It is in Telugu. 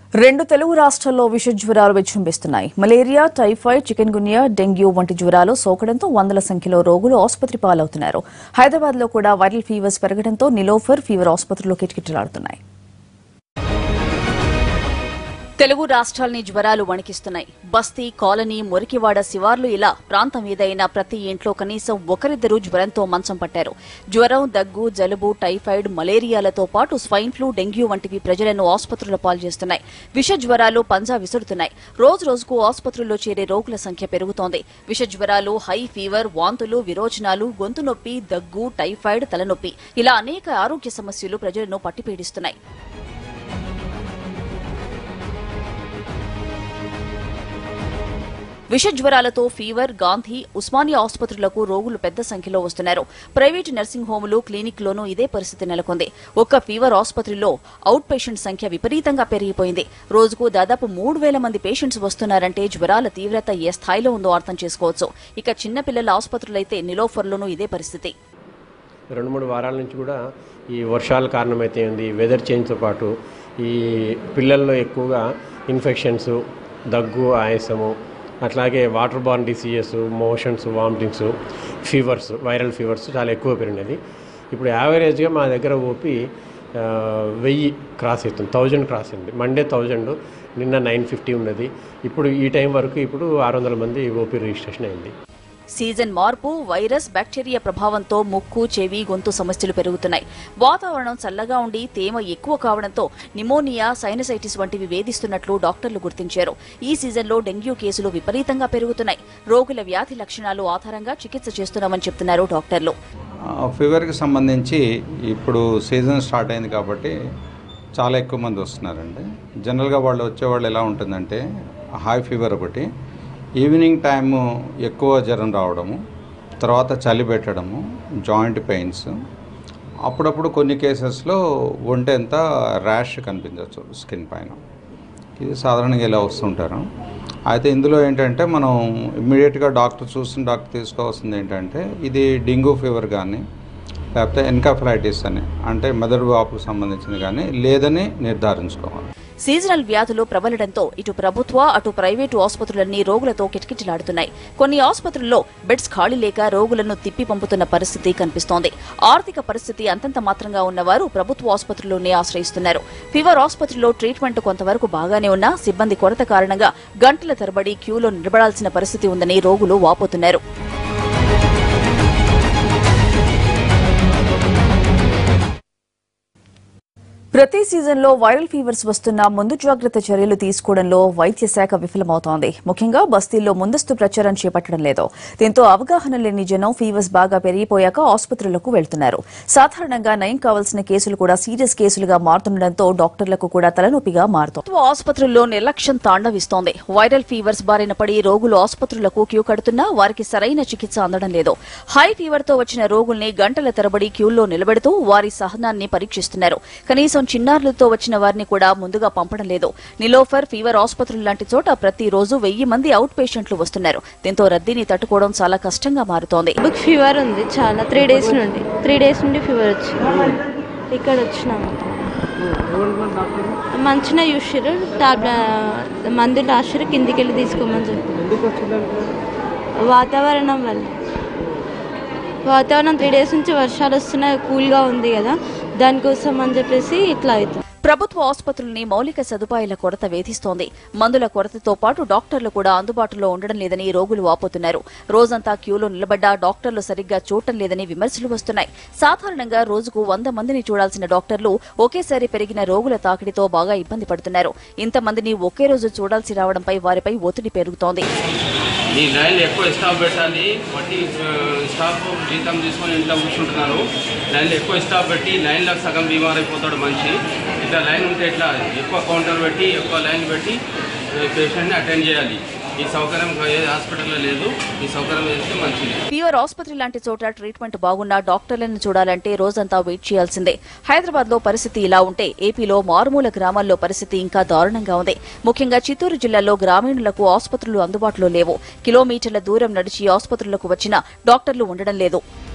రెండు తెలుగు రాష్ట్రాల్లో విష జ్వరాలు విజృంభిస్తున్నాయి malaria typhoid chikungunya dengue వంటి జ్వరాలు సోకడంతో వందల సంఖ్యలో రోగులు ఆసుపత్రి పాలవుతున్నారు హైదరాబాద్ లో కూడా వైరల్ ఫీవర్స్ పెరగడంతో నిలోఫర్ ఫీవర్ ఆసుపత్రులు కిటకిటలాడుతున్నాయి తెలుగు రాష్ట్రాల్ని జ్వరాలు వణికిస్తున్నాయి బస్తీ కాలనీ మురికివాడ శివార్లు ఇలా ప్రాంతం ఏదైనా ప్రతి ఇంట్లో కనీసం ఒకరిద్దరు జ్వరంతో మంచం పట్టారు జ్వరం దగ్గు జలుబు టైఫాయిడ్ మలేరియాలతో పాటు స్వైన్ ఫ్లూ డెంగ్యూ వంటివి ప్రజలను ఆసుపత్రుల పాలు చేస్తున్నాయి విష జ్వరాలు పంజా విసురుతున్నాయి రోజు రోజుకు ఆసుపత్రుల్లో చేరే రోగుల సంఖ్య పెరుగుతోంది విష జ్వరాలు హై ఫీవర్ వాంతులు విరోచనాలు గొంతు నొప్పి దగ్గు టైఫాయిడ్ తలనొప్పి ఇలా అనేక ఆరోగ్య సమస్యలు ప్రజలను పట్టిపీడిస్తున్నాయి విష జ్వరాలతో ఫీవర్ గాంధీ ఉస్మానియా ఆసుపత్రులకు రోగులు పెద్ద సంఖ్యలో వస్తున్నారు ప్రైవేటు నర్సింగ్ హోములు క్లినిక్లోనూ ఇదే పరిస్థితి నెలకొంది ఒక్క ఫీవర్ ఆసుపత్రిలో అవుట్ పేషెంట్ సంఖ్య విపరీతంగా పెరిగిపోయింది రోజుకు దాదాపు మూడు వేల మంది పేషెంట్స్ వస్తున్నారంటే జ్వరాల తీవ్రత ఏ స్థాయిలో ఉందో అర్థం చేసుకోవచ్చు ఇక చిన్నపిల్లల ఆసుపత్రులైతే నిలోఫర్లోనూ ఇదే పరిస్థితి రెండు మూడు వారాల నుంచి కూడా ఈ వర్షాల కారణమైతే ఉంది వెదర్ చేంజ్తో పాటు ఈ పిల్లల్లో ఎక్కువగా ఇన్ఫెక్షన్స్ దగ్గు ఆయాసము అట్లాగే water borne diseases motions vomitings fevers viral fevers చాలా ఎక్కువ పెరిగినది ఇప్పుడు యావరేజ్గా మా దగ్గర ఓపి ఆ, వెయ్యి క్రాస్ అవుతుంది థౌజండ్ క్రాస్ అయింది మండే థౌజండ్ నిన్న నైన్ ఫిఫ్టీ ఉన్నది ఇప్పుడు ఈ టైం వరకు ఇప్పుడు ఆరు వందల మంది ఓపీ రిజిస్ట్రేషన్ అయింది సీజన్ మార్పు వైరస్ బ్యాక్టీరియా ప్రభావంతో ముక్కు చెవి గొంతు సమస్యలు పెరుగుతున్నాయి వాతావరణం చల్లగా ఉండి తేమ ఎక్కువ కావడంతో నిమోనియా సైనసైటిస్ వంటివి వేధిస్తున్నట్లు డాక్టర్లు గుర్తించారు ఈ సీజన్లో డెంగ్యూ కేసులు విపరీతంగా పెరుగుతున్నాయి రోగుల వ్యాధి లక్షణాలు ఆధారంగా చికిత్స చేస్తున్నామని చెప్తున్నారు డాక్టర్లు ఆ, ఫీవర్కి సంబంధించి ఇప్పుడు సీజన్ స్టార్ట్ అయింది కాబట్టి చాలా ఎక్కువ మంది వస్తున్నారండి జనరల్గా వాళ్ళు వచ్చేవాళ్ళు ఎలా ఉంటుందంటే హై ఫీవర్ ఒకటి ఈవినింగ్ టైము ఎక్కువ జ్వరం రావడము తర్వాత చలి పెట్టడము జాయింట్ పెయిన్స్ అప్పుడప్పుడు కొన్ని కేసెస్లో ఒంటంతా ర్యాష్ కనిపించవచ్చు స్కిన్ పైన ఇది సాధారణంగా ఇలా వస్తుంటారు అయితే ఇందులో ఏంటంటే మనం ఇమ్మీడియట్గా డాక్టర్ చూసిన డాక్టర్ తీసుకోవాల్సింది ఏంటంటే ఇది డెంగ్యూ ఫీవర్ కానీ లేకపోతే ఎన్కాఫ్లైటిస్ అని అంటే మెదడు వాపుకు సంబంధించింది కానీ లేదని నిర్ధారించుకోవాలి సీజనల్ వ్యాధులు ప్రబలడంతో ఇటు ప్రభుత్వ అటు ప్రైవేటు ఆసుపత్రులన్నీ రోగులతో కిటకిటలాడుతున్నాయి కొన్ని ఆసుపత్రుల్లో బెడ్స్ ఖాళీ లేక రోగులను తిప్పి పంపుతున్న పరిస్థితి కనిపిస్తోంది ఆర్థిక పరిస్థితి అంతంత మాత్రంగా ఉన్నవారు ప్రభుత్వ ఆసుపత్రుల్లోనే ఆశ్రయిస్తున్నారు ఫీవర్ ఆసుపత్రిలో ట్రీట్మెంట్ కొంతవరకు బాగానే ఉన్నా సిబ్బంది కొరత కారణంగా గంటల తరబడి క్యూలో నిలబడాల్సిన పరిస్థితి ఉందని రోగులు వాపోతున్నారు ప్రతి సీజన్లో వైరల్ ఫీవర్స్ వస్తున్నా ముందు జాగ్రత్త చర్యలు తీసుకోవడంలో వైద్య శాఖ విఫలమవుతోంది ముఖ్యంగా బస్తీల్లో ముందస్తు ప్రచారం చేపట్టడం లేదు దీంతో అవగాహన లేని జనం ఫీవర్స్ బాగా పెరిగిపోయాక ఆసుపత్రులకు వెళ్తున్నారు సాధారణంగా నయం కావాల్సిన కేసులు కూడా సీరియస్ కేసులుగా మారుతుండటంతో డాక్టర్లకు కూడా తలనొప్పిగా మారుతోంది ప్రభుత్వ ఆసుపత్రుల్లో నిర్లక్ష్యం తాండవిస్తోంది వైరల్ ఫీవర్స్ బారిన పడి రోగులు ఆసుపత్రులకు క్యూ కడుతున్నా వారికి సరైన చికిత్స అందడం లేదు హై ఫీవర్ తో వచ్చిన రోగుల్ని గంటల తరబడి క్యూల్లో నిలబెడుతూ వారి సహనాన్ని పరీక్షిస్తున్నారు కనీసం చిన్నారులతో వచ్చిన వారిని కూడా ముందుగా పంపడం లేదు నిలోఫర్ ఫీవర్ ఆసుపత్రులు లాంటి చోట ప్రతిరోజు వెయ్యి మంది అవుట్ పేషెంట్లు వస్తున్నారు దీంతో రద్దీని తట్టుకోవడం చాలా కష్టంగా మారుతోంది బుక్ ఫీవర్ ఉంది చాలా త్రీ డేస్ నుండి త్రీ డేస్ నుండి ఫీవర్ వచ్చింది ఇక్కడ వచ్చినాము మంచిగా చూసిర్రు టాబ్లెట్ మందులు రాసిర్రు కిందికి వెళ్ళి తీసుకోమని చెప్పి వాతావరణం వల్ల వాతావరణం త్రీ డేస్ నుంచి వర్షాలు వస్తున్నాయి కూల్గా ఉంది కదా దానికోసం అని చెప్పేసి ఇట్లా అవుతుంది ప్రభుత్వ ఆసుపత్రుల్ని మౌలిక సదుపాయాల కొరత వేధిస్తోంది మందుల కొరతతో పాటు డాక్టర్లు కూడా అందుబాటులో ఉండడం లేదని రోగులు వాపోతున్నారు రోజంతా క్యూలో నిలబడ్డా డాక్టర్లు సరిగ్గా చూడటం లేదని విమర్శలు వస్తున్నాయి సాధారణంగా రోజుకు వంద మందిని చూడాల్సిన డాక్టర్లు ఒకేసారి పెరిగిన రోగుల తాకిడితో బాగా ఇబ్బంది పడుతున్నారు ఇంతమందిని ఒకే రోజు చూడాల్సి రావడంపై వారిపై ఒత్తిడి పెరుగుతోంది ఈ లైన్లో ఎక్కువ స్టాఫ్ పెట్టాలి వడ్డీ ఆ, స్టాఫ్ జీతం తీసుకొని ఇంట్లో కూర్చుంటున్నారు లైన్లో ఎక్కువ స్టాఫ్ పెట్టి లైన్లో సగం బీమార్ అయిపోతాడు మనిషి ఇట్లా లైన్ ఉంటే ఇట్లా ఎక్కువ కౌంటర్ పెట్టి ఎక్కువ లైన్ పెట్టి పేషెంట్ని అటెండ్ చేయాలి ఈ సౌకర్యం ఏ హాస్పిటల్లో లేదు ఈ సౌకర్యం వేస్తే మంచిది ఫీవర్ ఆసుపత్రి లాంటి చోట ట్రీట్మెంట్ బాగున్నా డాక్టర్లను చూడాలంటే రోజంతా వెయిట్ చేయాల్సిందే హైదరాబాద్ లో పరిస్థితి ఇలా ఉంటే ఏపీలో మారుమూల గ్రామాల్లో పరిస్థితి ఇంకా దారుణంగా ఉంది ముఖ్యంగా చిత్తూరు జిల్లాలో గ్రామీణులకు ఆసుపత్రులు అందుబాటులో లేవు కిలోమీటర్ల దూరం నడిచి ఆసుపత్రులకు వచ్చినా డాక్టర్లు ఉండడం లేదు